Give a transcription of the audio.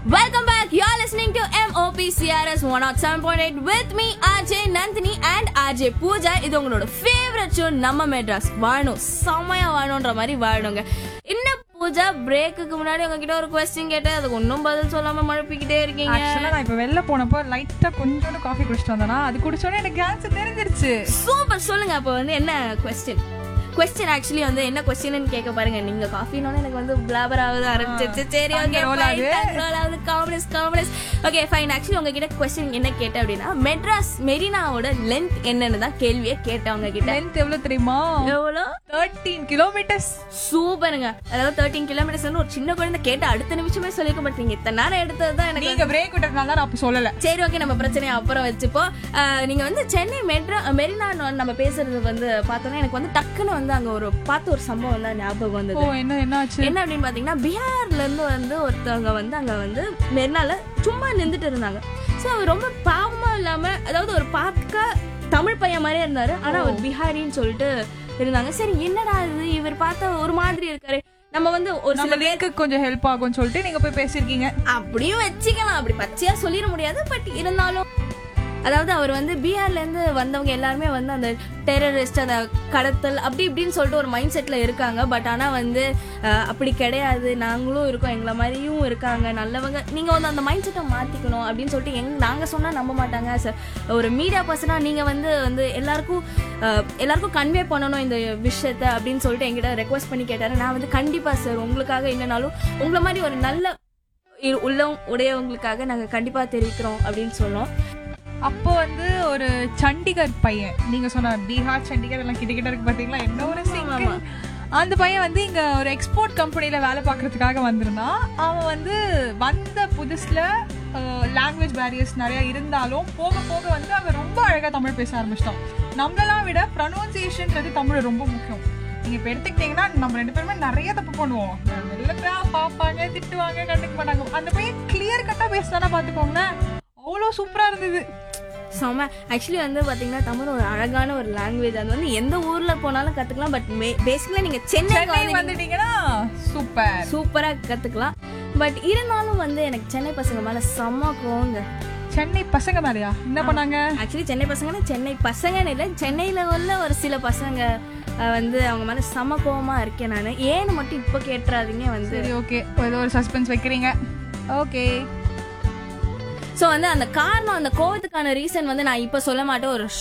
Welcome back. You're listening to MOP CRS 107.8 with me, RJ Nandini and RJ Pooja. இது உங்களோட favourite show நம்ம மெட்ராஸ் வாழணும் செமையா வாழணுன்ற மாதிரி வாழணுங்க என்ன பூஜா பிரேக்குக்கு முன்னாடி உங்ககிட்ட ஒரு கொஸ்டின் கேட்டேன் அதுக்கு ஒன்றும் பதில் சொல்லாம மழுப்பிக்கிட்டே இருக்கீங்க ஆக்சுவலா நான் இப்ப வெளில போனப்போ லைட்டா கொஞ்சோண்டு காஃபி குடிச்சிட்டு வந்தேனா அது குடிச்சோடனே எனக்கு ஆன்சர் தெரிஞ்சிருச்சு சூப்பர் சொல்லுங்க அப்போ வந்து என்ன கொஸ்டின் கொஸ்டின் ஆக்சுவலி வந்து என்ன கொஸ்டின் கேட்க பாருங்க நீங்க காஃபினோட எனக்கு வந்து பிளாபர் ஆகுது ஆரம்பிச்சிருச்சு சரி அங்க ஓகே roll ஆகுது. Comedies comedies okay fine actually உங்ககிட்ட கொஸ்டின் என்ன கேட்டேன் அப்படின்னா மெட்ராஸ் மெரினாவோட லென்த் என்னன்னு தான் கேள்வியே கேட்டேன் உங்ககிட்ட லென்த் எவ்வளவு தெரியுமா எவ்வளோ தேர்ட்டீன் கிலோமீட்டர்ஸ் சூப்பருங்க அதாவது தேர்ட்டீன் கிலோமீட்டர்ஸ் ஒரு சின்ன குழந்தை கேட்ட அடுத்த நிமிஷமே சொல்லிக்க மாட்டீங்க இத்தனை நேரம் எடுத்தது தான் எனக்கு நீங்க பிரேக் விட்டதுனால தான் நான் அப்ப சொல்லல சரி ஓகே நம்ம பிரச்சனையை அப்புறம் வச்சுப்போம் அஹ், நீங்க வந்து சென்னை மெட்ரா மெரினா நம்ம பேசுறது வந்து பார்த்தோன்னா எனக்கு வந்து டக்குன்னு வந்து அங்க ஒரு பார்த்த ஒரு சம்பவம் தான் ஞாபகம் ஓ வந்தது என்ன என்ன ஆச்சு என்ன அப்படின்னு பாத்தீங்கன்னா பீகார்ல இருந்து வந்து ஒருத்தவங்க வந்து அங்க வந்து மெரினால சும்மா நின்றுட்டு இருந்தாங்க ஸோ அவர் ரொம்ப பாவமா இல்லாம அதாவது ஒரு பார்க்க தமிழ் பையன் மாதிரியே இருந்தாரு ஆனா அவர் பிஹாரின்னு சொல்லிட்டு இருந்தாங்க சரி என்னடா இது இவர் பார்த்தா ஒரு மாதிரி இருக்காரு நம்ம வந்து ஒரு சில நம்ம லிங்க்கு கொஞ்சம் ஹெல்ப் ஆகும்னு சொல்லிட்டு நீங்க போய் பேசிருக்கீங்க அப்படியும் வச்சுக்கலாம் அப்படி பச்சையா சொல்லிட முடியாது பட் இருந்தாலும் அதாவது அவர் வந்து பீகார்ல இருந்து வந்தவங்க எல்லாருமே வந்து அந்த டெரரிஸ்ட் அந்த கடத்தல் அப்படி இப்படின்னு சொல்லிட்டு ஒரு மைண்ட் செட்ல இருக்காங்க பட் ஆனா வந்து அஹ், அப்படி கிடையாது நாங்களும் இருக்கோம் எங்களை மாதிரியும் இருக்காங்க நல்லவங்க நீங்க வந்து அந்த மைண்ட் செட்டை மாத்திக்கணும் அப்படின்னு சொல்லிட்டு எங் நாங்க சொன்னா நம்ப மாட்டாங்க சார் ஒரு மீடியா பர்சனா நீங்க வந்து வந்து எல்லாருக்கும் அஹ், எல்லாருக்கும் கன்வே பண்ணணும் இந்த விஷயத்த அப்படின்னு சொல்லிட்டு எங்கிட்ட ரெக்வஸ்ட் பண்ணி கேட்டாரு நான் வந்து கண்டிப்பா சார் உங்களுக்காக என்னனாலும் உங்களை மாதிரி ஒரு நல்ல இ- உள்ளம் உடையவங்களுக்காக நாங்க கண்டிப்பா தெரிவிக்கிறோம் அப்படின்னு சொன்னோம் அப்போ வந்து ஒரு சண்டிகர் பையன் நீங்க சொன்ன பீகார் சண்டிகர் எல்லாம் கிட்ட கிட்ட இருக்கு பாத்தீங்களா என்ன ஒரு sync. ஆமா. அந்த பையன் வந்து இங்க ஒரு எக்ஸ்போர்ட் கம்பெனில வேலை பார்க்கறதுக்காக வந்திருந்தான் அவன் வந்து வந்த புதுசுல லாங்குவேஜ் பேரியர்ஸ் நிறைய இருந்தாலும் போக போக வந்து அவன் ரொம்ப அழகா தமிழ் பேச ஆரம்பிச்சிட்டான் நம்மளெல்லாம் விட ப்ரொனவுன்சியேஷன்ன்றது தமிழ் ரொம்ப முக்கியம் நீங்க இப்ப எடுத்துக்கிட்டீங்கன்னா நம்ம ரெண்டு பேருமே நிறைய தப்பு பண்ணுவோம் வெளில பார்ப்பாங்க திட்டுவாங்க கண்டுக்க மாட்டாங்க அந்த பையன் கிளியர் கட்டா பேசுதானா பாத்துக்கோங்களேன் அவ்வளோ சூப்பரா இருந்தது செம ஆக்சுவலி வந்து பாத்தீங்கன்னா தமிழ் ஒரு அழகான ஒரு லாங்குவேஜ் அது வந்து எந்த ஊர்ல போனாலும் கத்துக்கலாம் பட் பேசிக்கலா நீங்க சென்னை சென்னை வந்துட்டீங்கன்னா சூப்பர் சூப்பரா கத்துக்கலாம் பட் இருந்தாலும் வந்து எனக்கு சென்னை பசங்க மேல செம்ம கோவங்க சென்னை பசங்க மேலயா என்ன பண்ணாங்க ஆக்சுவலி சென்னை பசங்கன்னா சென்னை பசங்கன்னு இல்லை சென்னையில உள்ள ஒரு சில பசங்க அஹ், வந்து அவங்க மேல செம கோவமா இருக்கேன் நான் ஏன்னு மட்டும் இப்போ கேட்டுறாதீங்க வந்து சரி ஓகே ஏதோ ஒரு சஸ்பென்ஸ் வைக்கிறீங்க ஓகே ஸோ வந்து அந்த காரணம் அந்த கோவத்துக்கான ரீசன் வந்து நான் இப்போ சொல்ல மாட்டேன் ஒரு